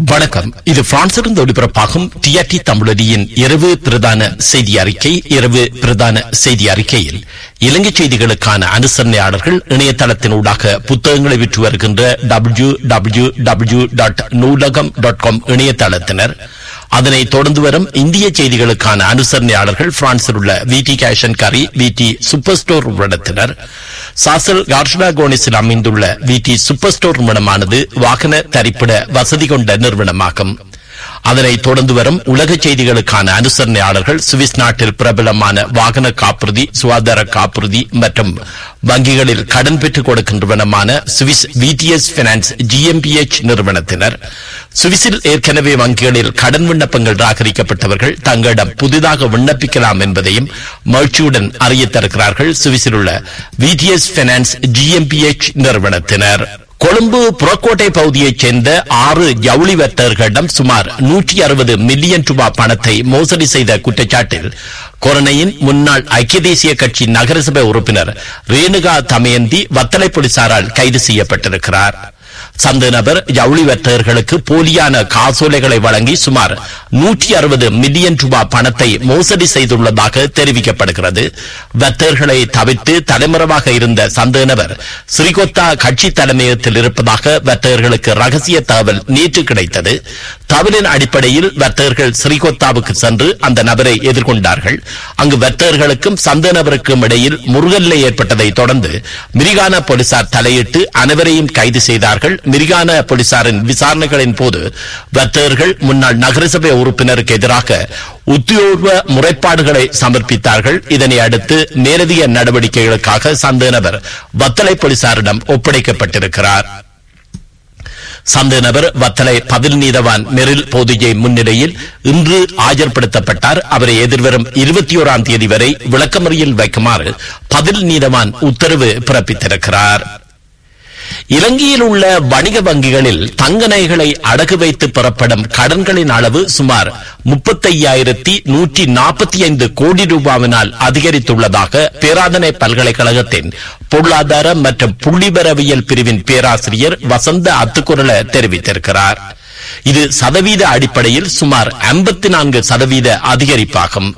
வணக்கம் இது பிரான்சிலிருந்து ஒளிபரப்பாகும் டிஆர்டி தமிழொலியின் இரவு பிரதான செய்தி அறிக்கை இரவு பிரதான செய்தி அறிக்கையில் இலங்கை செய்திகளுக்கான அனுசரணையாளர்கள் இணையதளத்தினூடாக புத்தகங்களை விற்று வருகின்ற W W W dot Noolagam dot com இணையதளத்தினர் அதனை தொடர்ந்து வரும் இந்திய செய்திகளுக்கான அனுசரணையாளர்கள் பிரான்சில் உள்ள விடி கேஷன் கரி விடி சூப்பர் ஸ்டோர் நிறுவனத்தினர் சாசல் கார்ஷனா கோனிஸில் அமைந்துள்ள விடி சூப்பர் ஸ்டோர் நிறுவனமானது வாகன தரிப்பிட வசதி கொண்ட நிறுவனமாகும் அதனை தொடர்ந்து வரும் உலக செய்திகளுக்கான அனுசரணையாளர்கள் சுவிஸ் நாட்டில் பிரபலமான வாகன காப்புறுதி சுகாதார காப்புறுதி மற்றும் வங்கிகளில் கடன் பெற்றுக் கொடுக்கின்றவனமான சுவிஸ் விடிஎஸ் பினான்ஸ் ஜிஎம்பிஎச் நிறுவனத்தினர் சுவிஸில் ஏற்கனவே வங்கிகளில் கடன் விண்ணப்பங்கள் ராகரிக்கப்பட்டவர்கள் தங்களிடம் புதிதாக விண்ணப்பிக்கலாம் என்பதையும் மகிழ்ச்சியுடன் அறியத் தருகிறார்கள் சுவிஸில் உள்ள விடிஎஸ் பினான்ஸ் ஜிஎம்பிஎச் நிறுவனத்தினர் கொழும்பு புறக்கோட்டை பகுதியைச் சேர்ந்த ஆறு ஜவுளி வர்த்தகர்களிடம் சுமார் நூற்றி அறுபது மில்லியன் ரூபாய் பணத்தை மோசடி செய்த குற்றச்சாட்டில் கொரணையின் முன்னாள் ஐக்கிய தேசிய கட்சி நகரசபை உறுப்பினர் ரேணுகா தமயந்தி வத்தலை போலீசாரால் கைது செய்யப்பட்டிருக்கிறார் சந்த நபர் ஜவுளி வர்த்தகர்களுக்கு போலியான காசோலைகளை வழங்கி சுமார் நூற்றி அறுபது மில்லியன் ரூபாய் பணத்தை மோசடி செய்துள்ளதாக தெரிவிக்கப்படுகிறது வர்த்தகர்களை தவிர்த்து தலைமறைவாக இருந்த சந்த நபர் ஸ்ரீகொத்தா கட்சி தலைமையகத்தில் இருப்பதாக வர்த்தகர்களுக்கு ரகசிய தகவல் நேற்று கிடைத்தது தகவலின் அடிப்படையில் வர்த்தகர்கள் ஸ்ரீகொத்தாவுக்கு சென்று அந்த நபரை எதிர்கொண்டார்கள் அங்கு வர்த்தகர்களுக்கும் சந்த நபருக்கும் இடையில் முருகல்லை ஏற்பட்டதை தொடர்ந்து மிரிகான போலீசார் தலையிட்டு அனைவரையும் கைது செய்தார்கள் மிரிகான போலீசாரின் விசாரணைகளின் போது வர்த்தகர்கள் முன்னாள் நகரசபை உறுப்பினருக்கு எதிராக உத்தியோக முறைப்பாடுகளை சமர்ப்பித்தார்கள் இதனை அடுத்து மேலதிக நடவடிக்கைகளுக்காக சந்தேக நபர் வத்தலை போலீசாரிடம் ஒப்படைக்கப்பட்டிருக்கிறார் சந்தேக நபர் வத்தலை பதில் நீதவான் மெரில் போதிஜை முன்னிலையில் இன்று ஆஜர்படுத்தப்பட்டார் அவரை எதிர்வரும் இருபத்தி ஓராம் தேதி வரை விளக்கமறியில் வைக்குமாறு பதில் நீதவான் உத்தரவு பிறப்பித்திருக்கிறார் இலங்கையில் உள்ள வணிக வங்கிகளில் தங்க நகைகளை அடகு வைத்து பெறப்படும் கடன்களின் அளவு சுமார் முப்பத்தையாயிரத்தி நூற்றி நாற்பத்தி ஐந்து கோடி ரூபாவினால் அதிகரித்துள்ளதாக பேராதனை பல்கலைக்கழகத்தின் பொருளாதார மற்றும் புள்ளிபரவியல் பிரிவின் பேராசிரியர் வசந்த அத்துக்குரல தெரிவித்திருக்கிறார் இது சதவீத அடிப்படையில் சுமார் ஐம்பத்தி நான்கு சதவீத அதிகரிப்பாகும்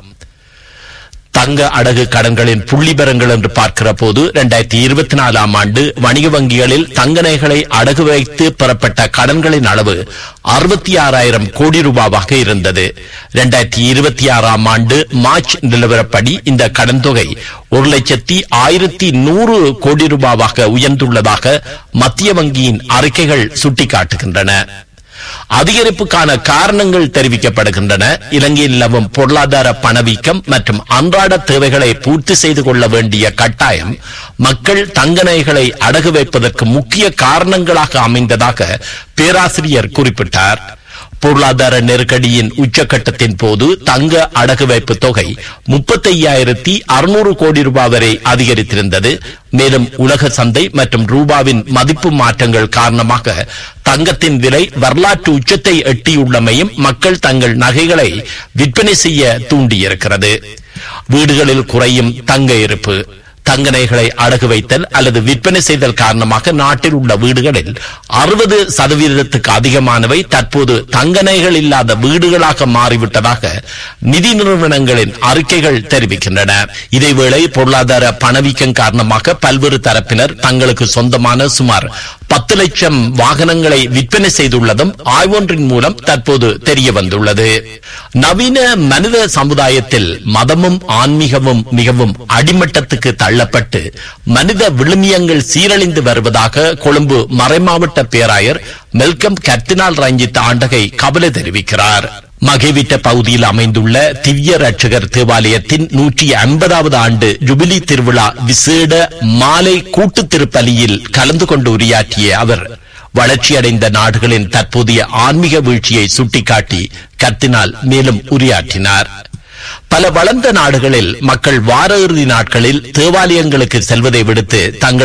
தங்க அடகு கடன்களின் புள்ளிபரங்கள் என்று பார்க்கிற போது இரண்டாயிரத்தி இருபத்தி நாலாம் ஆண்டு வணிக வங்கிகளில் தங்க நகைகளை அடகு வைத்து பெறப்பட்ட கடன்களின் அளவு அறுபத்தி ஆறாயிரம் கோடி ரூபாவாக இருந்தது இரண்டாயிரத்தி இருபத்தி ஆறாம் ஆண்டு மார்ச் நிலவரப்படி இந்த கடன் தொகை ஒரு லட்சத்தி ஆயிரத்தி நூறு கோடி ரூபாவாக உயர்ந்துள்ளதாக மத்திய வங்கியின் அறிக்கைகள் சுட்டிக்காட்டுகின்றன அதிகரிப்புக்கான காரணங்கள் தெரிவிக்கப்படுகின்றன இலங்கையில் நிலவும் பொருளாதார பணவீக்கம் மற்றும் அன்றாட தேவைகளை பூர்த்தி செய்து கொள்ள வேண்டிய கட்டாயம் மக்கள் தங்க நகைகளை அடகு வைப்பதற்கு முக்கிய காரணங்களாக அமைந்ததாக பேராசிரியர் குறிப்பிட்டார் பொருளாதார நெருக்கடியின் உச்சக்கட்டத்தின் போது தங்க அடகு வைப்பு தொகை முப்பத்தையாயிரத்தி அறுநூறு கோடி ரூபாய் வரை அதிகரித்திருந்தது மேலும் உலக சந்தை மற்றும் ரூபாவின் மதிப்பு மாற்றங்கள் காரணமாக தங்கத்தின் விலை வரலாற்று உச்சத்தை எட்டியுள்ளமையும் மக்கள் தங்கள் நகைகளை விற்பனை செய்ய தூண்டியிருக்கிறது வீடுகளில் குறையும் தங்க இருப்பு தங்க நகைகளை அடகு வைத்தல் அல்லது விற்பனை செய்தல் காரணமாக நாட்டில் உள்ள வீடுகளில் அறுபது சதவீதத்துக்கு அதிகமானவை தற்போது தங்க நகைகள் இல்லாத வீடுகளாக மாறிவிட்டதாக நிதி நிறுவனங்களின் அறிக்கைகள் தெரிவிக்கின்றன இதேவேளை பொருளாதார பணவீக்கம் காரணமாக பல்வேறு தரப்பினர் தங்களுக்கு சொந்தமான சுமார் பத்து லட்சம் வாகனங்களை விற்பனை செய்துள்ளதும் ஆய்வொன்றின் மூலம் தற்போது தெரிய வந்துள்ளது நவீன மனித சமுதாயத்தில் மதமும் ஆன்மீகமும் மிகவும் அடிமட்டத்துக்கு தள்ளப்பட்டு மனித விழுமியங்கள் சீரழிந்து வருவதாக கொழும்பு மறைமாவட்ட பேராயர் மெல்கம் கர்த்தினால் ரஞ்சித் ஆண்டகை கவலை தெரிவிக்கிறார் மகைவிட்ட பகுதியில் அமைந்துள்ள திவ்ய ரட்சகர் தேவாலயத்தின் நூற்றி ஐம்பதாவது ஆண்டு ஜுபிலி திருவிழா விசேட மாலை கூட்டு திருப்பலியில் கலந்து கொண்டு உரையாற்றிய அவர் வளர்ச்சியடைந்த நாடுகளின் தற்போதைய ஆன்மீக வீழ்ச்சியை சுட்டிக்காட்டி கத்தினால் மேலும் உரையாற்றினார் பல வளர்ந்த நாடுகளில் மக்கள் வார இறுதி நாட்களில் தேவாலயங்களுக்கு செல்வதை விடுத்து தங்கள்